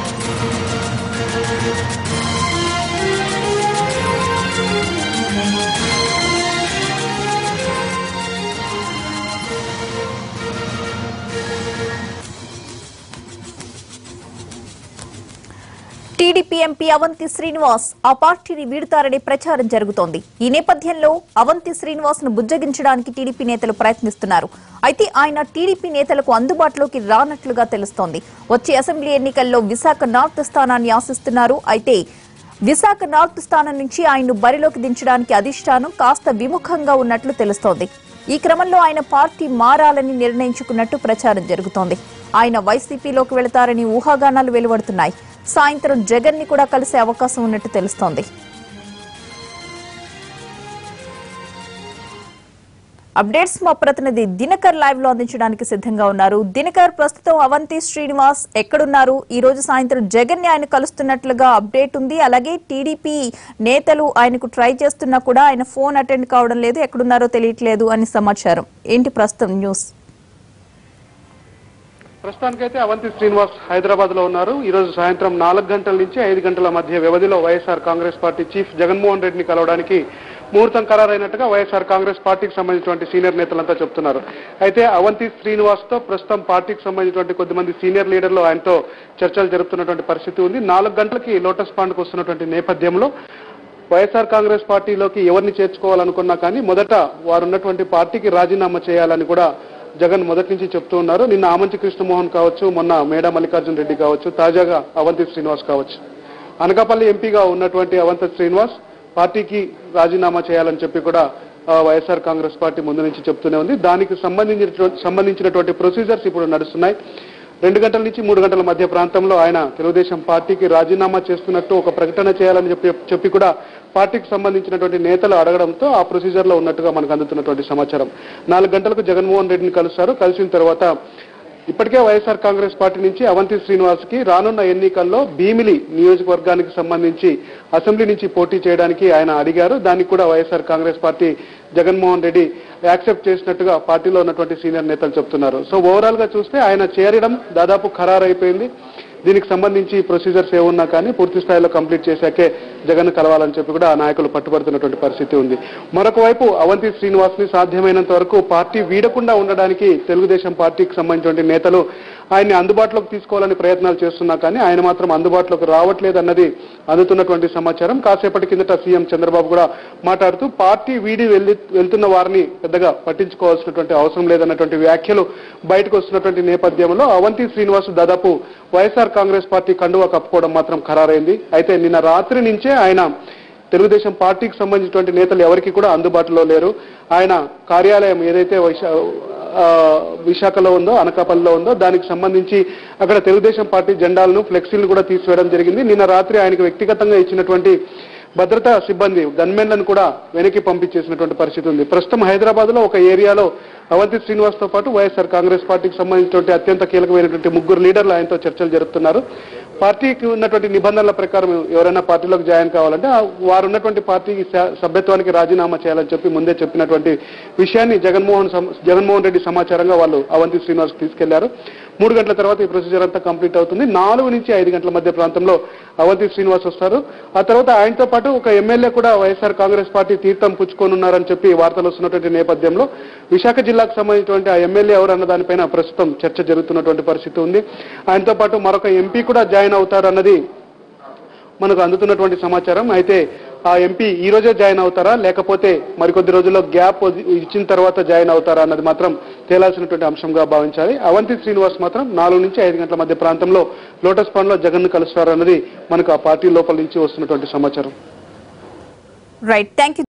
TDP MP Avanthi Srinivas ఆ పార్టీని వీడుతారనే ప్రచారం జరుగుతోంది ఈ నేపథ్యంలో అవంతి శ్రీనివాస్ ను బుజ్జగించడానికి టీడీపీ నేతలు ప్రయత్నిస్తున్నారు అయితే ఆయన టీడీపీ నేతలకు అందుబాటులోకి రానట్లుగా తెలుస్తోంది వచ్చే అసెంబ్లీ ఎన్నికల్లో విశాఖ నార్త్ స్థానాన్ని ఆశిస్తున్నారు అయితే విశాఖ నార్త్ స్థానం నుంచి ఆయన్ను బరిలోకి దించడానికి అధిష్టానం కాస్త విముఖంగా ఉన్నట్లు తెలుస్తోంది ఈ క్రమంలో ఆయన పార్టీ మారాలని నిర్ణయించుకున్నట్టు ప్రచారం జరుగుతోంది ఆయన వైసీపీలోకి వెళతారని ఊహాగానాలు వెలువడుతున్నాయి సాయంత్రం జగన్ ని కూడా కలిసే అవకాశం ఉన్నట్టు తెలుస్తోంది అప్డేట్స్ మా ప్రతినిధి దినకర్ లైవ్ లో అందించడానికి సిద్ధంగా ఉన్నారు దినకర్ ప్రస్తుతం అవంతి శ్రీనివాస్ ఎక్కడున్నారు ఈ రోజు సాయంత్రం జగన్ ని ఆయన కలుస్తున్నట్లుగా అప్డేట్ ఉంది అలాగే టీడీపీ నేతలు ఆయనకు ట్రై చేస్తున్నా కూడా ఆయన ఫోన్ అటెండ్ కావడం లేదు ఎక్కడున్నారో తెలియట్లేదు అని సమాచారం ఏంటి ప్రస్తుతం న్యూస్ ప్రస్తుతానికైతే అవంతి శ్రీనివాస్ హైదరాబాద్ లో ఉన్నారు ఈ రోజు సాయంత్రం నాలుగు గంటల నుంచి ఐదు గంటల మధ్య వ్యవధిలో YSR Congress party chief Jaganmohan రెడ్డిని కలవడానికి ముహూర్తం ఖరారైనట్టుగా వైఎస్ఆర్ కాంగ్రెస్ పార్టీకి సంబంధించినటువంటి సీనియర్ నేతలంతా చెప్తున్నారు అయితే అవంతి శ్రీనివాస్ తో ప్రస్తుతం పార్టీకి సంబంధించినటువంటి కొద్దిమంది సీనియర్ లీడర్లు ఆయనతో చర్చలు జరుపుతున్నటువంటి పరిస్థితి ఉంది నాలుగు గంటలకి లోటస్ పాండ్కు వస్తున్నటువంటి నేపథ్యంలో వైఎస్ఆర్ కాంగ్రెస్ పార్టీలోకి ఎవరిని చేర్చుకోవాలనుకున్నా కానీ మొదట వారు ఉన్నటువంటి పార్టీకి రాజీనామా చేయాలని కూడా జగన్ మొదటి నుంచి చెప్తూ ఉన్నారు నిన్న ఆమంచి కృష్ణమోహన్ కావచ్చు మొన్న మేడా మల్లికార్జున్ రెడ్డి కావచ్చు తాజాగా అవంతి శ్రీనివాస్ కావచ్చు అనకాపల్లి ఎంపీగా ఉన్నటువంటి అవంతి శ్రీనివాస్ పార్టీకి రాజీనామా చేయాలని చెప్పి కూడా ఆ, వైఎస్ఆర్ కాంగ్రెస్ పార్టీ ముందు నుంచి చెప్తూనే ఉంది దానికి సంబంధించినటువంటి సంబంధించినటువంటి ప్రొసీజర్స్ ఇప్పుడు నడుస్తున్నాయి రెండు గంటల నుంచి మూడు గంటల మధ్య ప్రాంతంలో ఆయన తెలుగుదేశం పార్టీకి రాజీనామా చేస్తున్నట్టు ఒక ప్రకటన చేయాలని చెప్పి చెప్పి కూడా పార్టీకి సంబంధించినటువంటి నేతలు అడగడంతో ఆ ప్రొసీజర్ లో ఉన్నట్టుగా మనకు అందుతున్నటువంటి సమాచారం నాలుగు గంటలకు జగన్మోహన్ రెడ్డిని కలుస్తారు కలిసిన తర్వాత ఇప్పటికే వైఎస్ఆర్ కాంగ్రెస్ పార్టీ నుంచి అవంతి శ్రీనివాస్ కి రానున్న ఎన్నికల్లో భీమిలి నియోజకవర్గానికి సంబంధించి అసెంబ్లీ నుంచి పోటీ చేయడానికి ఆయన అడిగారు దానికి కూడా YSR Congress party Jaganmohan Reddy accept చేసినట్టుగా పార్టీలో ఉన్నటువంటి సీనియర్ నేతలు చెప్తున్నారు సో ఓవరాల్ గా చూస్తే ఆయన చేరడం దాదాపు ఖరారైపోయింది దీనికి సంబంధించి ప్రొసీజర్స్ ఏమున్నా కానీ పూర్తి స్థాయిలో కంప్లీట్ చేశాకే జగన్ కలవాలని చెప్పి కూడా ఆ నాయకులు పట్టుబడుతున్నటువంటి పరిస్థితి ఉంది మరొక వైపు అవంతి శ్రీనివాస్ ని సాధ్యమైనంత వరకు పార్టీ వీడకుండా ఉండడానికి తెలుగుదేశం పార్టీకి సంబంధించిన నేతలు ఆయన్ని అందుబాటులోకి తీసుకోవాలని ప్రయత్నాలు చేస్తున్నా కానీ ఆయన మాత్రం అందుబాటులోకి రావట్లేదు అన్నది అందుతున్నటువంటి సమాచారం కాసేపటి కిందట సీఎం చంద్రబాబు కూడా మాట్లాడుతూ పార్టీ వీడి వెళ్ళి వెళ్తున్న వారిని పెద్దగా పట్టించుకోవాల్సినటువంటి అవసరం లేదన్నటువంటి వ్యాఖ్యలు బయటకు వస్తున్నటువంటి నేపథ్యంలో అవంతి శ్రీనివాస్ దాదాపు వైఎస్ఆర్ కాంగ్రెస్ పార్టీ కండువా కప్పుకోవడం మాత్రం ఖరారైంది అయితే నిన్న రాత్రి నుంచే ఆయన తెలుగుదేశం పార్టీకి సంబంధించినటువంటి నేతలు ఎవరికి కూడా అందుబాటులో లేరు ఆయన కార్యాలయం ఏదైతే వైశా ఆ, విశాఖలో ఉందో అనకాపల్లిలో ఉందో దానికి సంబంధించి అక్కడ తెలుగుదేశం పార్టీ జెండాలను ఫ్లెక్సీలను కూడా తీసివేయడం జరిగింది నిన్న రాత్రి ఆయనకు వ్యక్తిగతంగా ఇచ్చినటువంటి భద్రతా సిబ్బంది గన్మెన్లను కూడా వెనక్కి పంపించేసినటువంటి పరిస్థితి ఉంది ప్రస్తుతం హైదరాబాద్ లో ఒక ఏరియాలో అవంతి శ్రీనివాస్ తో పాటు వైఎస్ఆర్ కాంగ్రెస్ పార్టీకి సంబంధించినటువంటి అత్యంత కీలకమైనటువంటి ముగ్గురు లీడర్లు ఆయనతో చర్చలు జరుపుతున్నారు పార్టీకి ఉన్నటువంటి నిబంధనల ప్రకారం ఎవరైనా పార్టీలోకి జాయిన్ కావాలంటే ఆ వారు ఉన్నటువంటి పార్టీకి స- సభ్యత్వానికి రాజీనామా చేయాలని చెప్పి ముందే చెప్పినటువంటి విషయాన్ని జగన్మోహన్ సమ- జగన్మోహన్ రెడ్డి సమాచారంగా వాళ్ళు అవంతి శ్రీనివాస్ తీసుకెళ్లారు మూడు గంటల తర్వాత ఈ ప్రొసీజర్ అంతా కంప్లీట్ అవుతుంది నాలుగు నుంచి ఐదు గంటల మధ్య ప్రాంతంలో అవంతి శ్రీనివాస్ వస్తారు ఆ తర్వాత ఆయనతో పాటు ఒక ఎమ్మెల్యే కూడా వైఎస్ఆర్ కాంగ్రెస్ పార్టీ తీర్థం పుచ్చుకోనున్నారని చెప్పి వార్తలు వస్తున్నటువంటి నేపథ్యంలో విశాఖ జిల్లాకు సంబంధించినటువంటి ఆ ఎమ్మెల్యే ఎవరు అన్న దానిపైన ప్రస్తుతం చర్చ జరుగుతున్నటువంటి పరిస్థితి ఉంది ఆయనతో పాటు మరొక ఎంపీ కూడా జాయిన్ అవుతారు అన్నది మనకు అందుతున్నటువంటి సమాచారం అయితే ఆ ఎంపీ ఈ రోజే జాయిన్ అవుతారా లేకపోతే మరికొద్ది రోజుల్లో గ్యాప్ వది- ఇచ్చిన తర్వాత జాయిన్ అవుతారా అన్నది మాత్రం తేలాల్సినటువంటి అంశంగా భావించాలి అవంతి శ్రీనివాస్ మాత్రం నాలుగు నుంచి ఐదు గంటల మధ్య ప్రాంతంలో లోటస్ పాండ్ లో జగన్ కలుస్తారు అన్నది మనకు ఆ పార్టీ లోపల నుంచి వస్తున్నటువంటి సమాచారం రైట్ థ్యాంక్